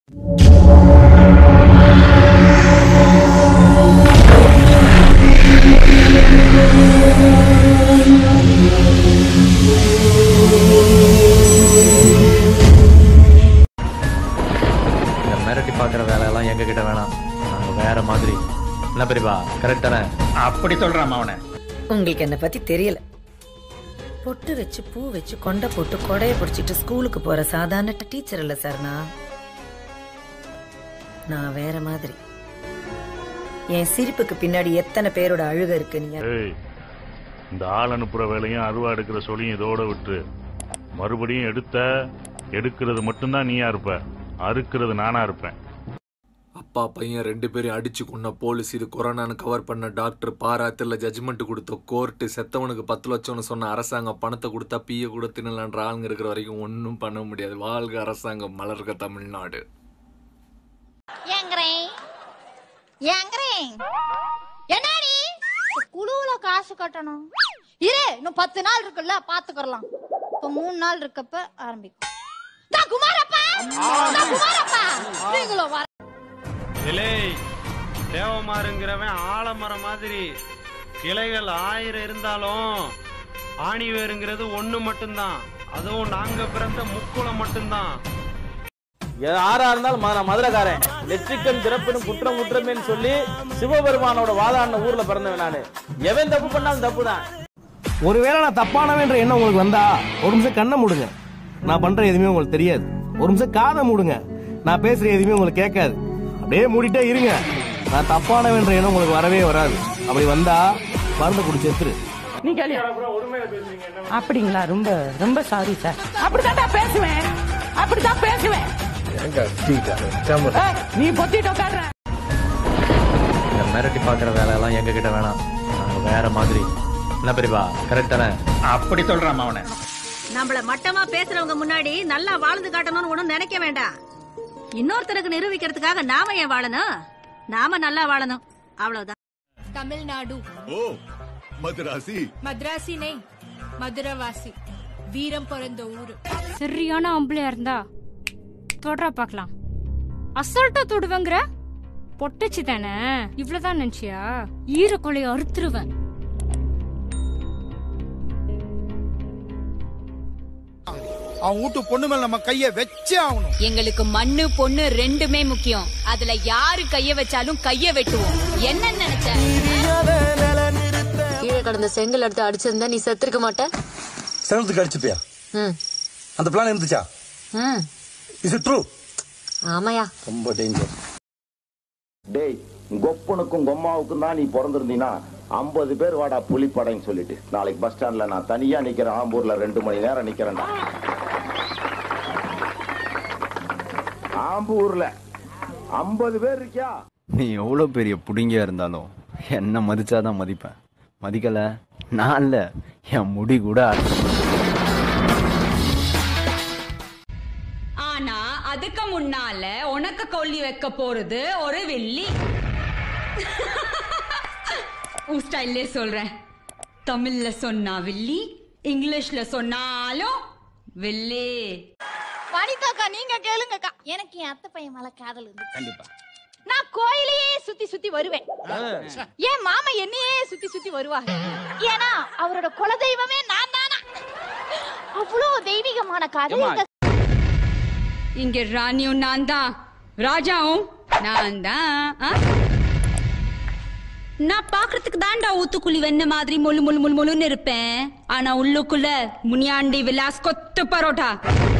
இந்த மிரட்டி பார்க்குற வேலையெல்லாம் எங்க கிட்ட வேணாம் நாங்க வேற மாதிரி என்ன பெரியப்பா கரெக்ட் தானே அப்படி சொல்றான் அவனை உங்களுக்கு என்ன பத்தி தெரியல பொட்டு வச்சு பூ வச்சு கொண்டை போட்டு கொடைய பிடிச்சிட்டு ஸ்கூலுக்கு போற சாதாரண டீச்சர் இல்ல சார் நான் நான் வேற மாதிரி என் சிரிப்புக்கு பின்னாடி எத்தனை பேரோட அழுக இருக்கு நீங்க ஏய் இந்த ஆள் அனுப்புற வேலையும் அருவா எடுக்கிற சொல்லியும் இதோட விட்டு மறுபடியும் எடுத்த எடுக்கிறது மட்டும்தான் நீயா இருப்ப அறுக்கிறது நானா இருப்பேன் அப்பா பையன் ரெண்டு பேரையும் அடிச்சு கொன்ன போலீஸ் இது கொரோனான்னு கவர் பண்ண டாக்டர் பாராத்துல ஜட்ஜ்மெண்ட் கொடுத்த கோர்ட்டு செத்தவனுக்கு பத்து லட்சம்னு சொன்ன அரசாங்கம் பணத்தை கொடுத்தா பீய கூட தின்னலான்ற ஆளுங்க இருக்கிற வரைக்கும் ஒன்றும் பண்ண முடியாது வாழ்க அரசாங்கம் மலர்க தமிழ்நாடு ஏங்குறேன் ஏங்குறேன் என்னடி குழுவுல காசு கட்டணும் இரு இன்னும் பத்து நாள் இருக்குல்ல பாத்துக்கலாம் இப்ப மூணு நாள் இருக்கப்ப ஆரம்பிக்கும் தா குமாரப்பா தா குமாரப்பா நீங்களும் வர இலே தேவமாருங்கிறவன் ஆலமரம் மாதிரி கிளைகள் ஆயிரம் இருந்தாலும் ஆணி வேருங்கிறது ஒண்ணு மட்டும்தான் அதுவும் நாங்க பிறந்த முக்குளம் மட்டும்தான் யாரா இருந்தாலும் ம- நான் மதுரைக்காரன் நெற்றிக்கண் திறப்பினும் குற்றம் குற்றமேன்னு சொல்லி சிவபெருமானோட வாதாடின ஊர்ல பிறந்தவன் நானு எவன் தப்பு பண்ணாலும் தப்பு தான் ஒருவேளை நான் தப்பானவன்ற எண்ணம் உங்களுக்கு வந்தா ஒரு நிமிஷம் கண்ணை மூடுங்க நான் பண்ற எதுவுமே உங்களுக்கு தெரியாது ஒரு நிமிஷம் காதை மூடுங்க நான் பேசுற எதுவுமே உங்களுக்கு கேட்காது அப்படியே மூடிட்டே இருங்க நான் தப்பானவன்ற எண்ணம் உங்களுக்கு வரவே வராது அப்படி வந்தா மருந்து குடிச்சு செத்துரு நீ கேளு அப்படிங்களா ரொம்ப ரொம்ப சாரி சார் அப்படிதான் பேசுவேன் அப்படிதான் பேசுவேன் ஏய், நீ பொத்திட்டு உட்கார்ற இந்த மிரட்டி பார்க்குற வேலையெல்லாம் எங்க கிட்ட வேணாம் நாங்க வேற மாதிரி என்ன பெரியப்பா கரெக்ட் தானே அப்படி சொல்றான் அவனை நம்மள மட்டமா பேசுறவங்க முன்னாடி நல்லா வாழ்ந்து காட்டணும்னு ஒண்ணும் நினைக்க வேண்டாம் இன்னொருத்தருக்கு நிரூபிக்கிறதுக்காக நாம ஏன் வாழணும் நாம நல்லா வாழணும் அவ்வளவுதான் तमिलनाडु ஓ மதுராசி मद्रासी नहीं मधुरवासी வீரம் பிறந்த ஊரு சரியான ஆம்பளையா இருந்தா தொடரா பார்க்கலாம் அசால்ட்டா தொடுவேங்கிற பொட்டச்சு தானே இவ்வளவுதான் நினைச்சியா ஈரக்கொலையை அறுத்துருவேன் அவன் வீட்டு பொண்ணு மேல நம்ம கைய வச்சே ஆகணும் எங்களுக்கு மண்ணு பொண்ணு ரெண்டுமே முக்கியம் அதுல யாரு கைய வச்சாலும் கைய வெட்டுவோம் என்ன நினைச்ச கீழே கடந்த செங்கல் எடுத்து அடிச்சிருந்தா நீ செத்துருக்க மாட்ட சிரமத்துக்கு அடிச்சுப்பியா ம் அந்த பிளான் இருந்துச்சா ம் இஸ் ட்ரூ ஆமாயா ரொம்ப டேஞ்சர் டேய் கொப்பனுக்கும் கொம்மாவுக்கும் தான் நீ பிறந்திருந்தீனா ஐம்பது பேர் வாடா புலிப்படைன்னு சொல்லிட்டு நாளைக்கு பஸ் ஸ்டாண்ட்ல நான் தனியா நிக்கிறேன் ஆம்பூர்ல ரெண்டு மணி நேரம் நிக்கிறேன்டா ஆம்பூர்ல ஐம்பது பேர் இருக்கியா நீ எவ்வளோ பெரிய புடுங்கியா இருந்தாலும் என்ன மதிச்சாதான் மதிப்பேன் மதிக்கல நான் இல்ல என் முடி கூட ஆனா அதுக்கு முன்னால உனக்கு கொல்லி வைக்க போறது ஒரு வெள்ளி உன் ஸ்டைல்லே சொல்றேன் தமிழ்ல சொன்னா வெள்ளி இங்கிலீஷ்ல சொன்னாலும் வெள்ளி வனிதாக்கா நீங்க கேளுங்கக்கா எனக்கு என் அத்தை பையன் மேல காதல் இருந்து கண்டிப்பா நான் கோயிலையே சுத்தி சுத்தி வருவேன் என் மாமா என்னையே சுத்தி சுத்தி வருவாங்க ஏன்னா அவரோட குலதெய்வமே நான் தானா அவ்வளவு தெய்வீகமான காதல் ஏம்மா, இந்த இங்க ராணியும் நான் தான் ராஜாவும் நான் தான் ஆ? நான் பாக்குறதுக்கு தான்டா ஊத்துக்குழி வெண்ண மாதிரி மொழு மொழு மொழு மொழுன்னு இருப்பேன் ஆனா உள்ளுக்குள்ள முனியாண்டி விலாஸ் கொத்து பரோட்டா